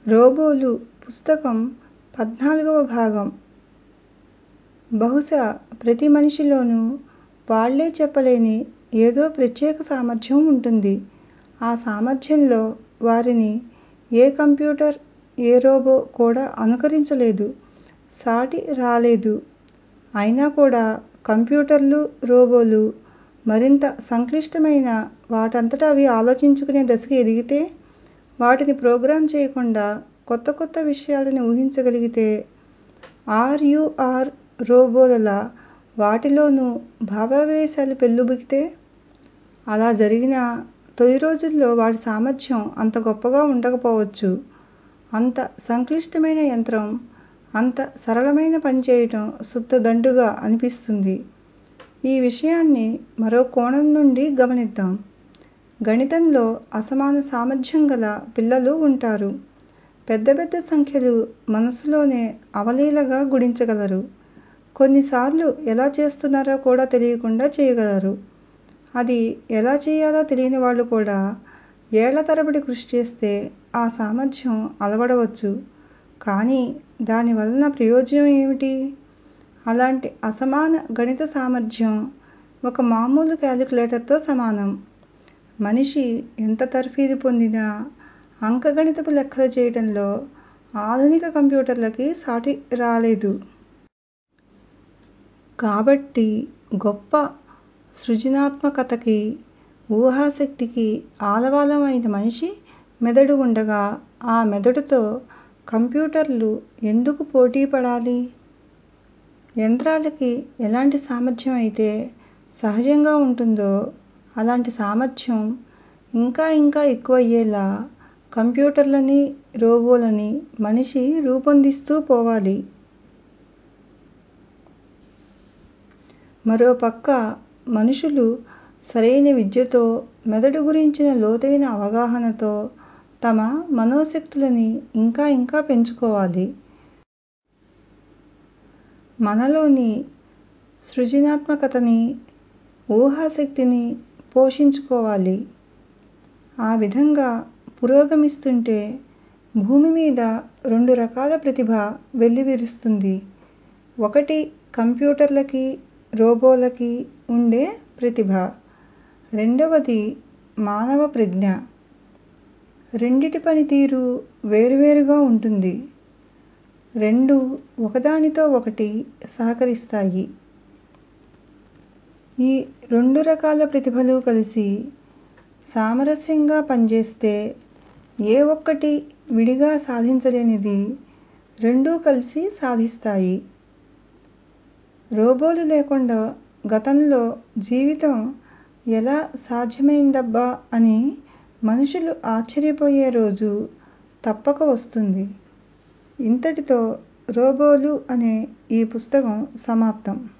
రోబోలు పుస్తకం పద్నాలుగవ భాగం బహుశా ప్రతి మనిషిలోనూ వాళ్ళే చెప్పలేని ఏదో ప్రత్యేక సామర్థ్యం ఉంటుంది. ఆ సామర్థ్యంలో వారిని ఏ కంప్యూటర్, ఏ రోబో కూడా అనుకరించలేదు, సాటి రాలేదు. అయినా కూడా కంప్యూటర్లు, రోబోలు మరింత సంక్లిష్టమైన వాటంతట అవి ఆలోచించుకునే దశకి ఎదిగితే, వాటిని ప్రోగ్రామ్ చేయకుండా కొత్త కొత్త విషయాలని ఊహించగలిగితే, ఆర్ యు ఆర్ రోబోలలా వాటిలోనూ భావావేశాలు పెల్లుబికితే, అలా జరిగినా తొలి రోజుల్లో వాటి సామర్థ్యం అంత గొప్పగా ఉండకపోవచ్చు. అంత సంక్లిష్టమైన యంత్రం అంత సరళమైన పని చేయటం సుత్త దండుగా అనిపిస్తుంది. ఈ విషయాన్ని మరో కోణం నుండి గమనిద్దాం. గణితంలో అసమాన సామర్థ్యం గల పిల్లలు ఉంటారు. పెద్ద పెద్ద సంఖ్యలు మనసులోనే అవలీలగా గుణించగలరు. కొన్నిసార్లు ఎలా చేస్తున్నారో కూడా తెలియకుండా చేయగలరు. అది ఎలా చెయ్యాలో తెలియని వాళ్ళు కూడా ఏళ్ళ తరబడి కృషి చేస్తే ఆ సామర్థ్యం అలవడవచ్చు. కానీ దాని వలన ప్రయోజనం ఏమిటి? అలాంటి అసమాన గణిత సామర్థ్యం ఒక మామూలు కాలిక్యులేటర్ తో సమానం. మనిషి ఎంత తర్ఫీదు పొందినా అంకగణితపు లెక్కలు చేయటంలో ఆధునిక కంప్యూటర్లకి సాటి రాలేదు. కాబట్టి గొప్ప సృజనాత్మకతకి, ఊహాశక్తికి ఆలవాలం అయిన మనిషి మెదడు ఉండగా ఆ మెదడుతో కంప్యూటర్లు ఎందుకు పోటీ పడాలి? యంత్రాలకి ఎలాంటి సామర్థ్యం అయితే సహజంగా ఉంటుందో అలాంటి సామర్థ్యం ఇంకా ఇంకా ఎక్కువయ్యేలా కంప్యూటర్లని, రోబోలని మనిషి రూపొందిస్తూ పోవాలి. మరోపక్క మనుషులు సరైన విద్యతో, మెదడు గురించిన లోతైన అవగాహనతో తమ మనోశక్తులని ఇంకా ఇంకా పెంచుకోవాలి. మనలోని సృజనాత్మకతని, ఊహాశక్తిని పోషించుకోవాలి. ఆ విధంగా పురోగమిస్తుంటే భూమి మీద రెండు రకాల ప్రతిభ వెల్లివిరుస్తుంది. ఒకటి కంప్యూటర్లకి, రోబోలకి ఉండే ప్రతిభ. రెండవది మానవ ప్రజ్ఞ. రెండిటి పనితీరూ వేరువేరుగా ఉంటుంది. రెండూ ఒకదానితో ఒకటి సహకరిస్తాయి. ఈ రెండు రకాల ప్రతిభలూ కలిసి సామరస్యంగా పనిచేస్తే ఏ ఒక్కటీ విడిగా సాధించలేనిది రెండూ కలిసి సాధిస్తాయి. రోబోలు లేకుండా గతంలో జీవితం ఎలా సాధ్యమైందబ్బా అని మనుషులు ఆశ్చర్యపోయే రోజు తప్పక వస్తుంది. ఇంతటితో రోబోలు అనే ఈ పుస్తకం సమాప్తం.